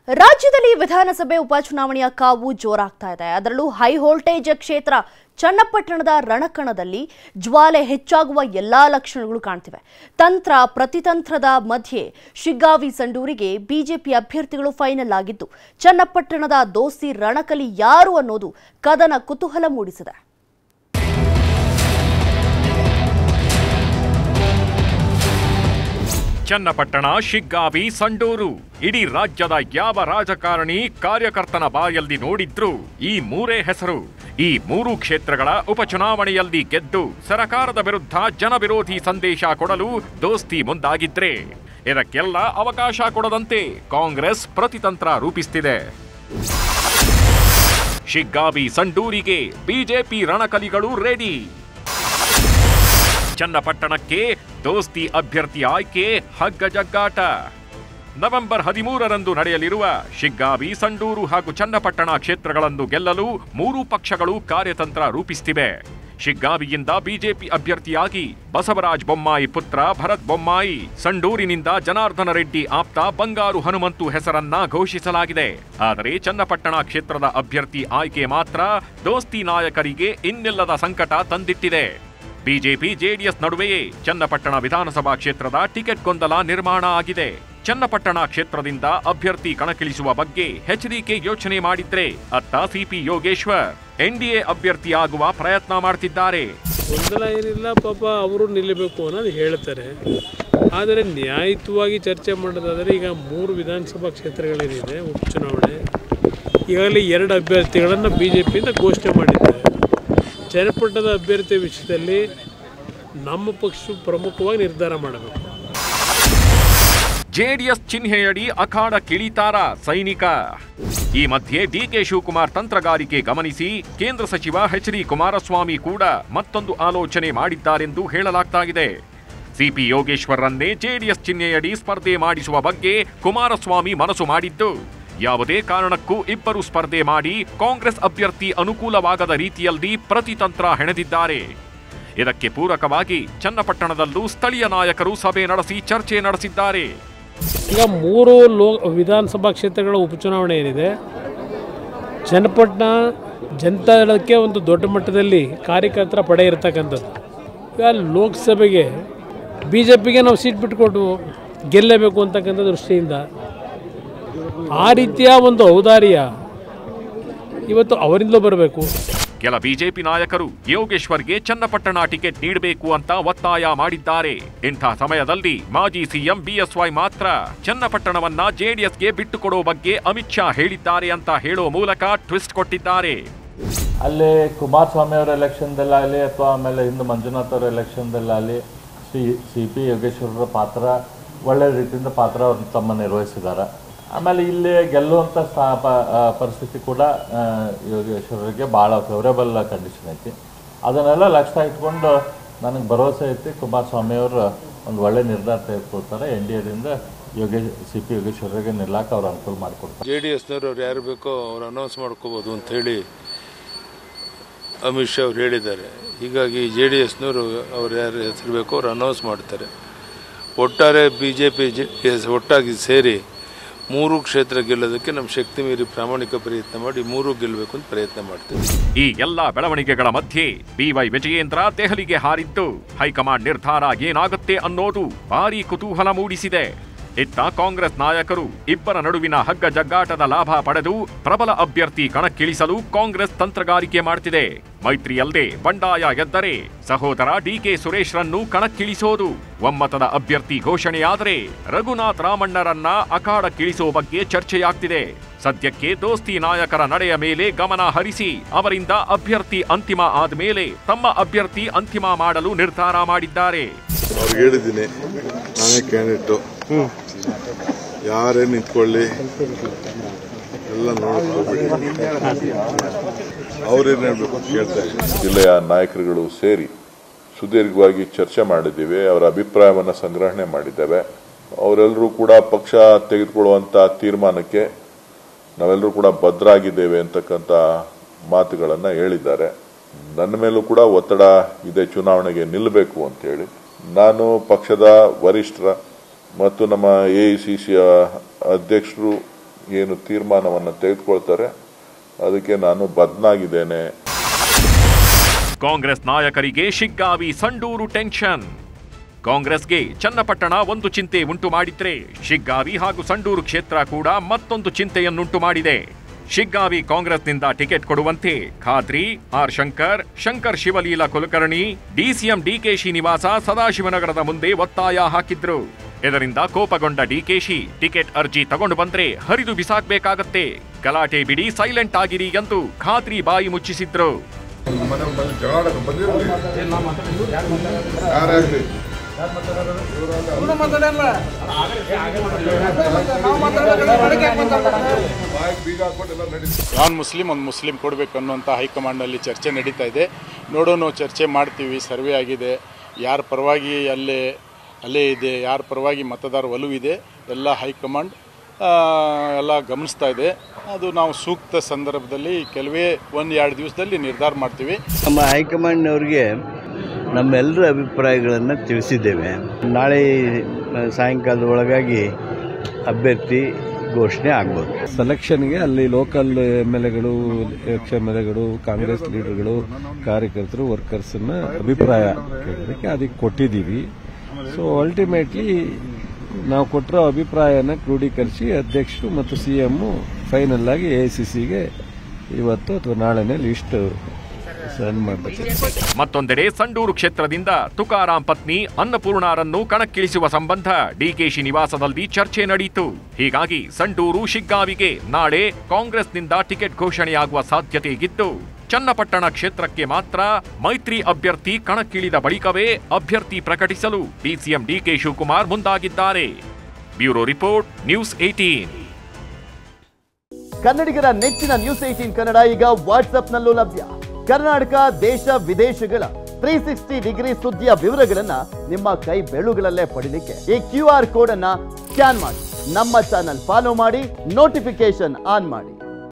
ರಾಜ್ಯದಲ್ಲಿ ವಿಧಾನಸಭೆ ಉಪಚುನಾವಣೆಯ ಕಾವು ಜೋರಾಗ್ತಾ ಇದೆ ಅದರಲ್ಲೂ ಹೈ ವೋಲ್ಟೇಜ್ ಕ್ಷೇತ್ರ ಚನ್ನಪಟ್ಟಣದ ರಣಕಣದಲ್ಲಿ ಜ್ವಾಲೆ ಹೆಚ್ಚಾಗುವ ಎಲ್ಲಾ ಲಕ್ಷಣಗಳು ಕಾಣ್ತಿವೆ ತಂತ್ರ ಪ್ರತಿತಂತ್ರದ ಮಧ್ಯೆ ಶಿಗ್ಗಾವಿ ಸಂಡೂರಿಗೆ ಬಿಜೆಪಿ ಅಭ್ಯರ್ಥಿಗಳು ಫೈನಲ್ ಆಗಿದ್ದು ಚನ್ನಪಟ್ಟಣದ ದೋಸ್ತಿ ರಣಕಲಿ ಯಾರು ಅನ್ನೋದು ಕದನ ಕುತೂಹಲ ಮೂಡಿಸಿದೆ ಚನ್ನಪಟ್ಟಣ ಶಿಗ್ಗಾವಿ ಸಂಡೂರು ಇಡೀ ರಾಜ್ಯದ ಯಾವ ರಾಜಕಾರಣಿ ಕಾರ್ಯಕರ್ತನ ಬಾಯಲ್ಲಿ ನೋಡಿದ್ರು ಈ ಮೂರೇ ಹೆಸರು ಈ ಮೂರು ಕ್ಷೇತ್ರಗಳ ಉಪಚುನಾವಣೆಯಲ್ಲಿ ಗೆದ್ದು ಸರಕಾರದ ವಿರುದ್ಧ ಜನವಿರೋಧಿ ಸಂದೇಶ ಕೊಡಲು ದೋಸ್ತಿ ಮುಂದಾಗಿದ್ರೆ ಇದಕ್ಕೆಲ್ಲ ಅವಕಾಶ ಕೊಡದಂತೆ ಕಾಂಗ್ರೆಸ್ ಪ್ರತಿತಂತ್ರ ರೂಪಿಸ್ತಿದೆ ಶಿಗ್ಗಾವಿ ಸಂಡೂರಿಗೆ ಬಿಜೆಪಿ ರಣಕಲಿಗಳು ರೆಡಿ ಚನ್ನಪಟ್ಟಣಕ್ಕೆ ದೋಸ್ತಿ ಅಭ್ಯರ್ಥಿ ಆಯ್ಕೆ ಹಗ್ಗ ಜಗ್ಗಾಟ ನವೆಂಬರ್ ಹದಿಮೂರರಂದು ನಡೆಯಲಿರುವ ಶಿಗ್ಗಾವಿ ಸಂಡೂರು ಹಾಗೂ ಚನ್ನಪಟ್ಟಣ ಕ್ಷೇತ್ರಗಳನ್ನು ಗೆಲ್ಲಲು ಮೂರೂ ಪಕ್ಷಗಳು ಕಾರ್ಯತಂತ್ರ ರೂಪಿಸುತ್ತಿವೆ ಶಿಗ್ಗಾವಿಯಿಂದ ಬಿಜೆಪಿ ಅಭ್ಯರ್ಥಿಯಾಗಿ ಬಸವರಾಜ ಬೊಮ್ಮಾಯಿ ಪುತ್ರ ಭರತ್ ಬೊಮ್ಮಾಯಿ ಸಂಡೂರಿನಿಂದ ಜನಾರ್ದನ ರೆಡ್ಡಿ ಆಪ್ತ ಬಂಗಾರು ಹನುಮಂತು ಹೆಸರನ್ನ ಘೋಷಿಸಲಾಗಿದೆ ಆದರೆ ಚನ್ನಪಟ್ಟಣ ಕ್ಷೇತ್ರದ ಅಭ್ಯರ್ಥಿ ಆಯ್ಕೆ ಮಾತ್ರ ದೋಸ್ತಿ ನಾಯಕರಿಗೆ ಇನ್ನಿಲ್ಲದ ಸಂಕಟ ತಂದಿಟ್ಟಿದೆ ಬಿಜೆಪಿ ಜೆಡಿಎಸ್ ನಡುವೆಯೇ ಚನ್ನಪಟ್ಟಣ ವಿಧಾನಸಭಾ ಕ್ಷೇತ್ರದ ಟಿಕೆಟ್ ಗೊಂದಲ ನಿರ್ಮಾಣ ಆಗಿದೆ ಚನ್ನಪಟ್ಟಣ ಕ್ಷೇತ್ರದಿಂದ ಅಭ್ಯರ್ಥಿ ಕಣಕ್ಕಿಳಿಸುವ ಬಗ್ಗೆ ಎಚ್ಡಿಕೆ ಯೋಚನೆ ಮಾಡಿದ್ರೆ ಅತ್ತ ಸಿಪಿ ಯೋಗೇಶ್ವರ್ ಎನ್ಡಿಎ ಅಭ್ಯರ್ಥಿಯಾಗುವ ಪ್ರಯತ್ನ ಮಾಡ್ತಿದ್ದಾರೆ ಗೊಂದಲ ಏನಿಲ್ಲ ಪಾಪ ಅವರು ನಿಲ್ಲಬೇಕು ಅನ್ನೋದು ಹೇಳ್ತಾರೆ ಆದರೆ ನ್ಯಾಯಯುತವಾಗಿ ಚರ್ಚೆ ಮಾಡೋದಾದರೆ ಈಗ ಮೂರು ವಿಧಾನಸಭಾ ಕ್ಷೇತ್ರಗಳೇನಿದೆ ಉಪಚುನಾವಣೆ ಈಗಾಗಲೇ ಎರಡು ಅಭ್ಯರ್ಥಿಗಳನ್ನು ಬಿ ಜೆ ಪಿಯಿಂದ ಘೋಷಣೆ ಮಾಡಿದ್ದಾರೆ ಚನ್ನಪಟ್ಟಣದ ಅಭ್ಯರ್ಥಿ ವಿಷಯದಲ್ಲಿ ನಮ್ಮ ಪಕ್ಷ ಪ್ರಮುಖವಾಗಿ ನಿರ್ಧಾರ ಮಾಡಬೇಕು ಜೆಡಿಎಸ್ ಚಿಹ್ನೆಯಡಿ ಅಖಾಡ ಕಿಳಿತಾರ ಸೈನಿಕ ಈ ಮಧ್ಯೆ ಡಿಕೆ ಶಿವಕುಮಾರ್ ತಂತ್ರಗಾರಿಕೆ ಗಮನಿಸಿ ಕೇಂದ್ರ ಸಚಿವ ಎಚ್ ಡಿ ಕುಮಾರಸ್ವಾಮಿ ಕೂಡ ಮತ್ತೊಂದು ಆಲೋಚನೆ ಮಾಡಿದ್ದಾರೆಂದು ಹೇಳಲಾಗ್ತಾ ಇದೆ ಸಿಪಿ ಯೋಗೇಶ್ವರ್ರನ್ನೇ ಜೆಡಿಎಸ್ ಚಿಹ್ನೆಯಡಿ ಸ್ಪರ್ಧೆ ಮಾಡಿಸುವ ಬಗ್ಗೆ ಕುಮಾರಸ್ವಾಮಿ ಮನಸ್ಸು ಮಾಡಿದ್ದು ಯಾವುದೇ ಕಾರಣಕ್ಕೂ ಇಬ್ಬರು ಸ್ಪರ್ಧೆ ಮಾಡಿ ಕಾಂಗ್ರೆಸ್ ಅಭ್ಯರ್ಥಿ ಅನುಕೂಲವಾಗದ ರೀತಿಯಲ್ಲಿ ಪ್ರತಿತಂತ್ರ ಹೆಣೆದಿದ್ದಾರೆ ಇದಕ್ಕೆ ಪೂರಕವಾಗಿ ಚನ್ನಪಟ್ಟಣದಲ್ಲೂ ಸ್ಥಳೀಯ ನಾಯಕರು ಸಭೆ ನಡೆಸಿ ಚರ್ಚೆ ನಡೆಸಿದ್ದಾರೆ ಈಗ ಮೂರು ಲೋ ವಿಧಾನಸಭಾ ಕ್ಷೇತ್ರಗಳ ಉಪಚುನಾವಣೆ ಏನಿದೆ ಚನ್ನಪಟ್ಟಣ ಜನತಾದಳಕ್ಕೆ ಒಂದು ದೊಡ್ಡ ಮಟ್ಟದಲ್ಲಿ ಕಾರ್ಯಕರ್ತರ ಪಡೆ ಇರತಕ್ಕಂಥದ್ದು ಈಗ ಲೋಕಸಭೆಗೆ ಬಿ ಜೆ ಪಿಗೆ ನಾವು ಸೀಟ್ ಬಿಟ್ಟುಕೊಟ್ಟು ಗೆಲ್ಲಬೇಕು ಅಂತಕ್ಕಂಥ ದೃಷ್ಟಿಯಿಂದ ಆ ರೀತಿಯ ಒಂದು ಔದಾರ್ಯ ಇವತ್ತು ಅವರಿಂದಲೂ ಬರಬೇಕು ಕೆಲ ಬಿಜೆಪಿ ನಾಯಕರು ಯೋಗೇಶ್ವರ್ಗೆ ಚನ್ನಪಟ್ಟಣ ಟಿಕೆಟ್ ನೀಡಬೇಕು ಅಂತ ಒತ್ತಾಯ ಮಾಡಿದ್ದಾರೆ ಇಂಥ ಸಮಯದಲ್ಲಿ ಮಾಜಿ ಸಿಎಂ ಬಿಎಸ್ವೈ ಮಾತ್ರ ಚನ್ನಪಟ್ಟಣವನ್ನ ಜೆಡಿಎಸ್ಗೆ ಬಿಟ್ಟುಕೊಡೋ ಬಗ್ಗೆ ಅಮಿತ್ ಶಾ ಹೇಳಿದ್ದಾರೆ ಅಂತ ಹೇಳೋ ಮೂಲಕ ಟ್ವಿಸ್ಟ್ ಕೊಟ್ಟಿದ್ದಾರೆ ಅಲ್ಲಿ ಕುಮಾರಸ್ವಾಮಿ ಅವರ ಎಲೆಕ್ಷನ್ದಲ್ಲಾಗಲಿ ಅಥವಾ ಆಮೇಲೆ ಹಿಂದೆ ಮಂಜುನಾಥ್ ಅವರ ಎಲೆಕ್ಷನ್ದಲ್ಲಾಗಲಿ ಸಿ ಸಿ ಪಿ ಯೋಗೇಶ್ವರರ ಪಾತ್ರ ಒಳ್ಳೆ ರೀತಿಯಿಂದ ಪಾತ್ರ ಅವ್ರು ತಮ್ಮ ನಿರ್ವಹಿಸಿದ್ದಾರೆ ಆಮೇಲೆ ಇಲ್ಲಿ ಗೆಲ್ಲುವಂಥ ಸ್ಥಾ ಪ- ಆ, ಪರಿಸ್ಥಿತಿ ಕೂಡ ಆ, ಯೋಗೇಶ್ವರರಿಗೆ ಭಾಳ ಫೇವರೇಬಲ್ ಕಂಡೀಷನ್ ಐತಿ ಅದನ್ನೆಲ್ಲ ಲಕ್ಷ್ಯ ಇಟ್ಕೊಂಡು ನನಗೆ ಭರವಸೆ ಐತಿ ಕುಮಾರಸ್ವಾಮಿ ಅವರು ಒಂದು ಒಳ್ಳೆ ನಿರ್ಧಾರ ತೆಗೆದುಕೊಳ್ತಾರೆ ಎನ್ ಡಿ ಎದಿಂದ ಯೋಗೇಶ್ ಸಿ ಪಿ ಯೋಗೇಶ್ವರರಿಗೆ ನಿಲ್ಲಕ್ಕೆ ಅವ್ರು ಅನುಕೂಲ ಮಾಡಿಕೊಡ್ತಾರೆ ಜೆ ಡಿ ಎಸ್ನವ್ರು ಅವ್ರು ಯಾರು ಬೇಕೋ ಅವ್ರು ಅನೌನ್ಸ್ ಮಾಡ್ಕೋಬೋದು ಅಂತ ಹೇಳಿ ಅಮಿತ್ ಶಾ ಅವ್ರು ಹೇಳಿದ್ದಾರೆ ಹೀಗಾಗಿ ಜೆ ಡಿ ಎಸ್ನವರು ಅವ್ರು ಯಾರು ಹೆಸರು ಬೇಕೋ ಅವ್ರು ಅನೌನ್ಸ್ ಮಾಡ್ತಾರೆ ಒಟ್ಟಾರೆ B J P J D S ಒಟ್ಟಾಗಿ ಸೇರಿ ಮೂರು ಕ್ಷೇತ್ರ ಗೆಲ್ಲೋದಕ್ಕೆ ನಮ್ಮ ಶಕ್ತಿ ಮೀರಿ ಪ್ರಾಮಾಣಿಕ ಪ್ರಯತ್ನ ಮಾಡಿ ಮೂರು ಗೆಲ್ಲಬೇಕು ಅಂತ ಪ್ರಯತ್ನ ಮಾಡ್ತೀವಿ ಈ ಎಲ್ಲಾ ಬೆಳವಣಿಗೆಗಳ ಮಧ್ಯೆ ಬಿವೈ ವಿಜಯೇಂದ್ರ ದೆಹಲಿಗೆ ಹಾರಿದ್ದು ಹೈಕಮಾಂಡ್ ನಿರ್ಧಾರ ಏನಾಗುತ್ತೆ ಅನ್ನೋದು ಭಾರೀ ಕುತೂಹಲ ಮೂಡಿಸಿದೆ ಇತ್ತ ಕಾಂಗ್ರೆಸ್ ನಾಯಕರು ಇಬ್ಬರ ನಡುವಿನ ಹಗ್ಗ ಜಗ್ಗಾಟದ ಲಾಭ ಪಡೆದು ಪ್ರಬಲ ಅಭ್ಯರ್ಥಿ ಕಣಕ್ಕಿಳಿಸಲು ಕಾಂಗ್ರೆಸ್ ತಂತ್ರಗಾರಿಕೆ ಮಾಡ್ತಿದೆ ಮೈತ್ರಿಯಲ್ಲದೆ ಬಂಡಾಯ ಗೆದ್ದರೆ ಸಹೋದರ ಡಿಕೆ ಸುರೇಶ್ರನ್ನು ಕಣಕ್ಕಿಳಿಸೋದು ಒಮ್ಮತದ ಅಭ್ಯರ್ಥಿ ಘೋಷಣೆಯಾದರೆ ರಘುನಾಥ್ ರಾಮಣ್ಣರನ್ನ ಅಖಾಡಕ್ಕಿಳಿಸೋ ಬಗ್ಗೆ ಚರ್ಚೆಯಾಗ್ತಿದೆ ಸದ್ಯಕ್ಕೆ ದೋಸ್ತಿ ನಾಯಕರ ನಡೆಯ ಮೇಲೆ ಗಮನ ಹರಿಸಿ ಅವರಿಂದ ಅಭ್ಯರ್ಥಿ ಅಂತಿಮ ಆದ್ಮೇಲೆ ತಮ್ಮ ಅಭ್ಯರ್ಥಿ ಅಂತಿಮ ಮಾಡಲು ನಿರ್ಧಾರ ಮಾಡಿದ್ದಾರೆ ಅವ್ರಿಗೆ ಹೇಳಿದ್ದೀನಿ ನಾನೇ ಕ್ಯಾಂಡಿಡೇಟು ಯಾರೇ ನಿಂತ್ಕೊಳ್ಳಿ ಎಲ್ಲ ನೋಡ್ಕೊಬಿಡಿ ಅವ್ರೇನು ಹೇಳ್ಬೇಕು ಅಂತ ಕೇಳ್ತಾ ಇದ್ದೀನಿ ಜಿಲ್ಲೆಯ ನಾಯಕರುಗಳು ಸೇರಿ ಸುದೀರ್ಘವಾಗಿ ಚರ್ಚೆ ಮಾಡಿದ್ದೀವಿ ಅವರ ಅಭಿಪ್ರಾಯವನ್ನು ಸಂಗ್ರಹಣೆ ಮಾಡಿದ್ದೇವೆ ಅವರೆಲ್ಲರೂ ಕೂಡ ಪಕ್ಷ ತೆಗೆದುಕೊಳ್ಳುವಂತ ತೀರ್ಮಾನಕ್ಕೆ ನಾವೆಲ್ಲರೂ ಕೂಡ ಬದ್ಧರಾಗಿದ್ದೇವೆ ಅಂತಕ್ಕಂಥ ಮಾತುಗಳನ್ನು ಹೇಳಿದ್ದಾರೆ ನನ್ನ ಮೇಲೂ ಕೂಡ ಒತ್ತಡ ಇದೆ ಚುನಾವಣೆಗೆ ನಿಲ್ಲಬೇಕು ಅಂತೇಳಿ ನಾನು ಪಕ್ಷದ ವರಿಷ್ಠರ ಮತ್ತು ನಮ್ಮ ಎ ಐ ಸಿ ಸಿಯ ಅಧ್ಯಕ್ಷರು ಏನು ತೀರ್ಮಾನವನ್ನು ತೆಗೆದುಕೊಳ್ತಾರೆ ಅದಕ್ಕೆ ನಾನು ಬದ್ನಾಗಿದ್ದೇನೆ ಕಾಂಗ್ರೆಸ್ ನಾಯಕರಿಗೆ ಶಿಗ್ಗಾವಿ ಸಂಡೂರು ಟೆನ್ಷನ್ ಕಾಂಗ್ರೆಸ್ಗೆ ಚನ್ನಪಟ್ಟಣ ಒಂದು ಚಿಂತೆ ಉಂಟು ಮಾಡಿದ್ರೆ ಶಿಗ್ಗಾವಿ ಹಾಗೂ ಸಂಡೂರು ಕ್ಷೇತ್ರ ಕೂಡ ಮತ್ತೊಂದು ಚಿಂತೆಯನ್ನುಂಟು ಮಾಡಿದೆ ಶಿಗ್ಗಾವಿ ಕಾಂಗ್ರೆಸ್ನಿಂದ ಟಿಕೆಟ್ ಕೊಡುವಂತೆ ಖಾದ್ರಿ ಆರ್ ಶಂಕರ್ ಶಂಕರ್ ಶಿವಲೀಲಾ ಕುಲಕರ್ಣಿ ಡಿಸಿಎಂ ಡಿಕೆಶಿ ನಿವಾಸ ಸದಾಶಿವನಗರದ ಮುಂದೆ ಒತ್ತಾಯ ಹಾಕಿದ್ರು ಇದರಿಂದ ಕೋಪಗೊಂಡ ಡಿಕೆಶಿ ಟಿಕೆಟ್ ಅರ್ಜಿ ತಗೊಂಡು ಬಂದ್ರೆ ಹರಿದು ಬಿಸಾಕ್ಬೇಕಾಗತ್ತೆ ಗಲಾಟೆ ಬಿಡಿ ಸೈಲೆಂಟ್ ಆಗಿರಿ ಎಂದು ಖಾದ್ರಿ ಬಾಯಿ ಮುಚ್ಚಿಸಿದ್ರು ಮನೆ ಬಂದು ಜಗಳ ಬಂದಿರಲಿ ಯಾರಾಗಲಿ ಬಾಯಿಗೆ ಬೀಗ ಹಾಕ್ಬಿಟ್ಟು ಎಲ್ಲ ನಡೀತಾರೆ ನಾನ್ ಮುಸ್ಲಿಂ ಒಂದು ಮುಸ್ಲಿಂ ಕೊಡಬೇಕು ಅನ್ನುವಂಥ ಹೈಕಮಾಂಡ್ನಲ್ಲಿ ಚರ್ಚೆ ನಡೀತಾ ಇದೆ ನೋಡೋಣ ಚರ್ಚೆ ಮಾಡ್ತೀವಿ ಸರ್ವೆ ಆಗಿದೆ ಯಾರ ಪರವಾಗಿ ಅಲ್ಲೇ ಅಲ್ಲೇ ಇದೆ ಯಾರ ಪರವಾಗಿ ಮತದಾರ ಒಲವಿದೆ ಎಲ್ಲ ಹೈಕಮಾಂಡ್ ಆ, ಎಲ್ಲ ಗಮನಿಸ್ತಾ ಇದೆ ಅದು ನಾವು ಸೂಕ್ತ ಸಂದರ್ಭದಲ್ಲಿ ಕೆಲವೇ ಒಂದು ಎರಡು ದಿವಸದಲ್ಲಿ ನಿರ್ಧಾರ ಮಾಡ್ತೀವಿ ನಮ್ಮ ಹೈಕಮಾಂಡ್ನವ್ರಿಗೆ ನಮ್ಮೆಲ್ಲರ ಅಭಿಪ್ರಾಯಗಳನ್ನು ತಿಳಿಸಿದ್ದೇವೆ ನಾಳೆ ಸಾಯಂಕಾಲದ ಒಳಗಾಗಿ ಅಭ್ಯರ್ಥಿ ಘೋಷಣೆ ಆಗ್ಬೋದು ಸೆಲೆಕ್ಷನ್ಗೆ ಅಲ್ಲಿ ಲೋಕಲ್ ಎಮ್ ಎಲ್ ಎಗಳು ಎಕ್ಸ್ ಎಮ್ ಎಲ್ ಎಗಳು ಕಾಂಗ್ರೆಸ್ ಲೀಡರ್ಗಳು ಕಾರ್ಯಕರ್ತರು ವರ್ಕರ್ಸನ್ನ ಅಭಿಪ್ರಾಯ ಕೇಳೋದಕ್ಕೆ ಅದಕ್ಕೆ ಕೊಟ್ಟಿದ್ದೀವಿ ಸೊ ಅಲ್ಟಿಮೇಟ್ಲಿ ನಾವು ಕೊಟ್ಟಿರೋ ಅಭಿಪ್ರಾಯನ ಕ್ರೋಢೀಕರಿಸಿ ಅಧ್ಯಕ್ಷರು ಮತ್ತು ಸಿ ಎಂ ಫೈನಲ್ ಆಗಿ ಎ ಸಿ ಸಿಗೆ ಇವತ್ತು ಅಥವಾ ನಾಳೆನೇ ಲಿಸ್ಟ್ ಸೆಂಡ್ ಮಾಡಬೇಕು ಮತ್ತೊಂದೆಡೆ ಸಂಡೂರು ಕ್ಷೇತ್ರದಿಂದ ತುಕಾರಾಂ ಪತ್ನಿ ಅನ್ನಪೂರ್ಣಾರನ್ನು ಕಣಕ್ಕಿಳಿಸುವ ಸಂಬಂಧ ಡಿಕೆಶಿ ನಿವಾಸದಲ್ಲಿ ಚರ್ಚೆ ನಡೆಯಿತು ಹೀಗಾಗಿ ಸಂಡೂರು ಶಿಗ್ಗಾವಿಗೆ ನಾಳೆ ಕಾಂಗ್ರೆಸ್ನಿಂದ ಟಿಕೆಟ್ ಘೋಷಣೆಯಾಗುವ ಸಾಧ್ಯತೆ ಇದ್ದು ಚನ್ನಪಟ್ಟಣ ಕ್ಷೇತ್ರಕ್ಕೆ ಮಾತ್ರ ಮೈತ್ರಿ ಅಭ್ಯರ್ಥಿ ಕಣಕ್ಕಿಳಿದ ಬಳಿಕವೇ ಅಭ್ಯರ್ಥಿ ಪ್ರಕಟಿಸಲು ಡಿಸಿಎಂ ಡಿಕೆ ಶಿವಕುಮಾರ್ ಮುಂದಾಗಿದ್ದಾರೆ ಬ್ಯೂರೋ ರಿಪೋರ್ಟ್ ನ್ಯೂಸ್ ಏಟೀನ್ ಕನ್ನಡಿಗರ ನೆಚ್ಚಿನ ನ್ಯೂಸ್ ಏಟೀನ್ ಕನ್ನಡ ಈಗ ವಾಟ್ಸ್ಆಪ್ನಲ್ಲೂ ಲಭ್ಯ ಕರ್ನಾಟಕ ದೇಶ ವಿದೇಶಗಳ ತ್ರೀ ಸಿಕ್ಸ್ಟಿ ಡಿಗ್ರಿ ಸುದ್ದಿಯ ವಿವರಗಳನ್ನ ನಿಮ್ಮ ಕೈ ಬೆಳುಗಳಲ್ಲೇ ಪಡಿಲಿಕ್ಕೆ ಈ ಕ್ಯೂ ಆರ್ ಕೋಡ್ ಅನ್ನ ಸ್ಕ್ಯಾನ್ ಮಾಡಿ ನಮ್ಮ ಚಾನಲ್ ಫಾಲೋ ಮಾಡಿ ನೋಟಿಫಿಕೇಶನ್ ಆನ್ ಮಾಡಿ